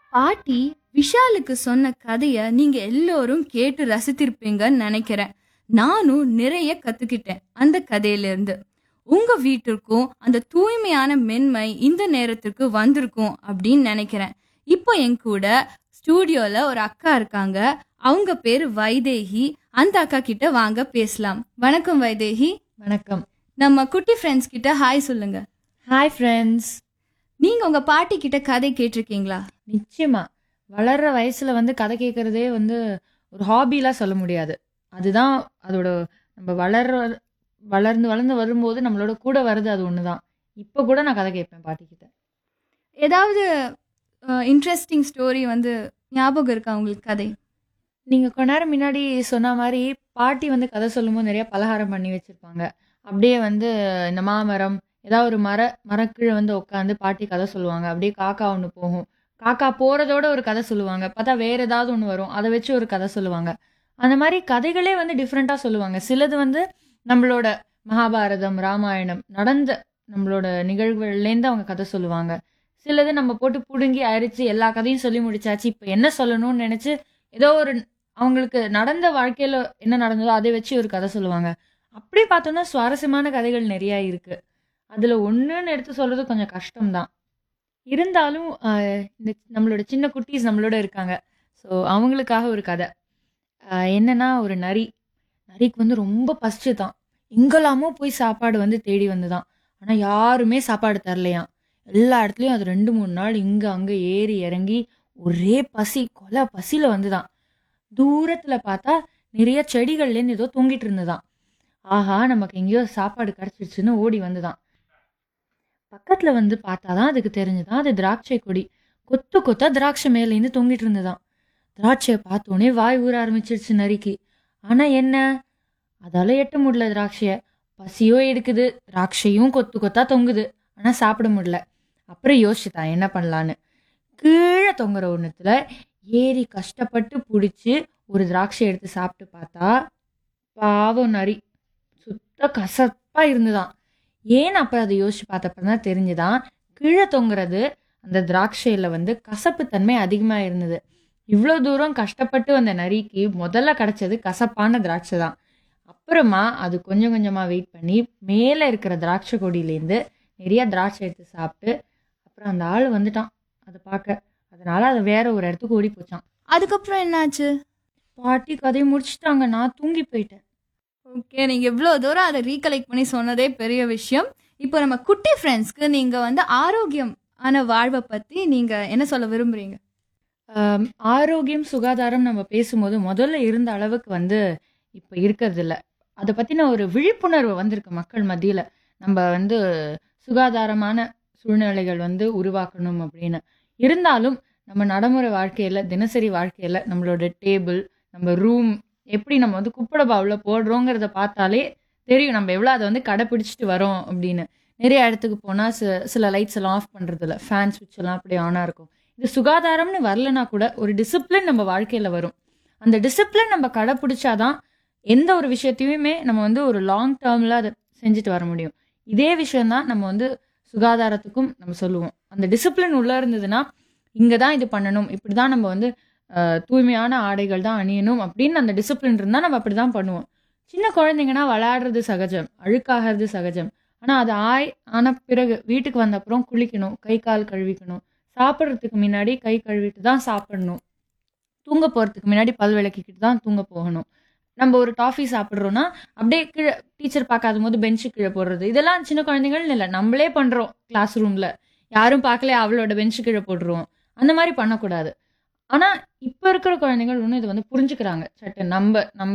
பாட்டி விஷாலுக்கு சொன்ன கதைய நீங்க எல்லோரும் கேட்டு ரசித்திருப்பீங்கன்னு நினைக்கிறேன் நானும் நிறைய கத்துக்கிட்டேன் அந்த கதையில இருந்து உங்க வீட்டிற்கும் அந்த தூய்மையான மென்மை இந்த நேரத்திற்கு வந்திருக்கும் அப்படின்னு நினைக்கிறேன் இப்போ என் கூட ஸ்டூடியோல ஒரு அக்கா இருக்காங்க அவங்க பேரு வைதேகி அந்த அக்கா கிட்ட வாங்க பேசலாம் வணக்கம் வைதேகி வணக்கம் நம்ம குட்டி ஃப்ரெண்ட்ஸ் கிட்ட ஹாய் சொல்லுங்க ஹாய் ஃப்ரெண்ட்ஸ் நீங்க உங்க பாட்டி கிட்ட கதை கேட்டிருக்கீங்களா நிச்சயமா வளர்ற வயசுல வந்து கதை கேட்கறதே வந்து ஒரு ஹாபிலாம் சொல்ல முடியாது அதுதான் அதோட நம்ம வளர்ற வளர்ந்து வளர்ந்து வரும்போது நம்மளோட கூட வருது அது ஒன்று தான் இப்போ கூட நான் கதை கேட்பேன் பாட்டிக்கிட்ட ஏதாவது இன்ட்ரெஸ்டிங் ஸ்டோரி வந்து ஞாபகம் இருக்கா உங்களுக்கு கதை நீங்கள் கொஞ்ச நேரம் முன்னாடி சொன்ன மாதிரி பாட்டி வந்து கதை சொல்லும்போது நிறைய பலகாரம் பண்ணி வச்சுருப்பாங்க அப்படியே வந்து இந்த மாமரம் ஏதாவது ஒரு மர மரக்கீழே வந்து உட்காந்து பாட்டி கதை சொல்லுவாங்க அப்படியே காக்கா ஒன்று போகும் காக்கா போகிறதோட ஒரு கதை சொல்லுவாங்க பார்த்தா வேற ஏதாவது ஒன்று வரும் அதை வச்சு ஒரு கதை சொல்லுவாங்க அந்த மாதிரி கதைகளே வந்து டிஃப்ரெண்ட்டாக சொல்லுவாங்க சிலது வந்து நம்மளோட மகாபாரதம் ராமாயணம் நடந்த நம்மளோட நிகழ்வுகள்லேருந்து அவங்க கதை சொல்லுவாங்க சிலது நம்ம போட்டு பிடுங்கி அரிச்சு எல்லா கதையும் சொல்லி முடிச்சாச்சு இப்போ என்ன சொல்லணும்னு நினச்சி ஏதோ ஒரு அவங்களுக்கு நடந்த வாழ்க்கையில என்ன நடந்ததோ அதை வச்சு ஒரு கதை சொல்லுவாங்க அப்படி பார்த்தோம்னா சுவாரஸ்யமான கதைகள் நிறைய இருக்கு அதுல ஒண்ணுன்னு எடுத்து சொல்றது கொஞ்சம் கஷ்டம்தான் இருந்தாலும் ஆஹ், இந்த நம்மளோட சின்ன குட்டீஸ் நம்மளோட இருக்காங்க ஸோ அவங்களுக்காக ஒரு கதை ஆஹ், என்னன்னா ஒரு நரி நரிக்கு வந்து ரொம்ப பசிச்சுதான் எங்கெல்லாமோ போய் சாப்பாடு வந்து தேடி வந்துதான் ஆனா யாருமே சாப்பாடு தரலையாம் எல்லா இடத்துலயும் அது ரெண்டு மூணு நாள் இங்க அங்க ஏறி இறங்கி ஒரே பசி கொலை பசியில வந்துதான் தூரத்துல பார்த்தா நிறைய செடிகள்லேருந்து ஏதோ தொங்கிட்டு இருந்துதான் ஆஹா நமக்கு எங்கேயோ சாப்பாடு கிடைச்சிருச்சுன்னு ஓடி வந்துதான் பக்கத்துல வந்து பார்த்தாதான் அதுக்கு தெரிஞ்சுதான் அது திராட்சை கொடி கொத்து கொத்தா திராட்சை மேலேருந்து தொங்கிட்டு இருந்துதான் திராட்சையை பார்த்தோன்னே வாய் ஊற ஆரம்பிச்சிருச்சு நரிக்கு ஆனா என்ன அதால எட்ட முடியல திராட்சைய பசியோ எடுக்குது திராட்சையும் கொத்து கொத்தா தொங்குது ஆனா சாப்பிட முடியல அப்புறம் யோசிச்சுதான் என்ன பண்ணலான்னு கீழே தொங்குற ஒண்ணுத்துல ஏறி கஷ்டப்பட்டு பிடிச்சி ஒரு திராட்சை எடுத்து சாப்பிட்டு பார்த்தா பாவம் நரி சுத்த கசப்பா இருந்துதான் ஏன் அப்ப அதை யோசிச்சு பார்த்தப்ப தான் தெரிஞ்சுதான் கீழே தொங்குறது அந்த திராட்சையில வந்து கசப்பு தன்மை அதிகமா இருந்தது இவ்வளோ தூரம் கஷ்டப்பட்டு வந்த நரிக்கு முதல்ல கிடைச்சது கசப்பான திராட்சை தான் அப்புறமா அது கொஞ்சம் கொஞ்சமா வெயிட் பண்ணி மேலே இருக்கிற திராட்சை கொடியிலேருந்து நிறைய திராட்சை எடுத்து சாப்பிட்டு அப்புறம் அந்த ஆள் வந்துட்டான் அதை பார்க்க அதனால அதை வேற ஒரு இடத்துக்கு ஓடி போச்சான் அதுக்கப்புறம் என்னாச்சு பாட்டி கதையை முடிச்சிட்டாங்க நான் தூங்கி போயிட்டேன் ஓகே நீங்க இவ்வளோ தூரம் அதை ரீகலெக்ட் பண்ணி சொன்னதே பெரிய விஷயம் இப்போ நம்ம குட்டி ஃப்ரெண்ட்ஸ்க்கு நீங்க வந்து ஆரோக்கியம் ஆன வாழ்வை பத்தி நீங்க என்ன சொல்ல விரும்புறீங்க ஆம், ஆரோக்கியம் சுகாதாரம் நம்ம பேசும்போது முதல்ல இருந்த அளவுக்கு வந்து இப்போ இருக்கிறது இல்ல அதை பற்றின ஒரு விழிப்புணர்வு வந்திருக்கு மக்கள் மத்தியில் நம்ம வந்து சுகாதாரமான சூழ்நிலைகள் வந்து உருவாக்கணும் அப்படின்னு இருந்தாலும் நம்ம நடைமுறை வாழ்க்கையில் தினசரி வாழ்க்கையில் நம்மளோட டேபிள் நம்ம ரூம் எப்படி நம்ம வந்து குப்பட பாவில் போடுறோங்கிறத பார்த்தாலே தெரியும் நம்ம எவ்வளோ அதை வந்து கடைப்பிடிச்சிட்டு வரோம் அப்படின்னு நிறைய இடத்துக்கு போனால் சில சில லைட்ஸ் எல்லாம் ஆஃப் பண்ணுறது இல்லை ஃபேன் சுவிட்ச் எல்லாம் அப்படியே ஆனாக இருக்கும் இது சுகாதாரம்னு வரலனா கூட ஒரு டிசிப்ளின் நம்ம வாழ்க்கையில் வரும் அந்த டிசிப்ளின் நம்ம கடைப்பிடிச்சாதான் எந்த ஒரு விஷயத்தையுமே நம்ம வந்து ஒரு லாங் டேர்மில் அதை செஞ்சுட்டு வர முடியும் இதே விஷயம்தான் நம்ம வந்து சுகாதாரத்துக்கும் நம்ம சொல்லுவோம் அந்த டிசிப்ளின் உள்ள இருந்ததுன்னா இங்கே தான் இது பண்ணணும் இப்படி தான் நம்ம வந்து அஹ், தூய்மையான ஆடைகள் தான் அணியணும் அப்படின்னு அந்த டிசிப்ளின் இருந்தால் நம்ம அப்படி தான் பண்ணுவோம் சின்ன குழந்தைங்கன்னா விளையாடுறது சகஜம் அழுக்காகிறது சகஜம் ஆனால் அது ஆய் ஆன பிறகு வீட்டுக்கு வந்த அப்புறம் குளிக்கணும் கை கால் கழுவிக்கணும் சாப்பிட்றதுக்கு முன்னாடி கை கழுவிட்டு தான் சாப்பிடணும் தூங்க போகிறதுக்கு முன்னாடி பல் விளக்கிக்கிட்டு தான் தூங்க போகணும் நம்ம ஒரு டாஃபி சாப்பிட்றோன்னா அப்படியே கீழே டீச்சர் பார்க்காத போது பெஞ்சு கீழே போடுறது இதெல்லாம் சின்ன குழந்தைங்கள்னு இல்லை நம்மளே பண்ணுறோம் கிளாஸ் ரூமில் யாரும் பார்க்கல அவளோட பெஞ்சு கீழே போட்டுருவோம் அந்த மாதிரி பண்ணக்கூடாது ஆனால் இப்போ இருக்கிற குழந்தைகள் இன்னும் இதை வந்து புரிஞ்சுக்கிறாங்க சட்ட நம்ம நம்ம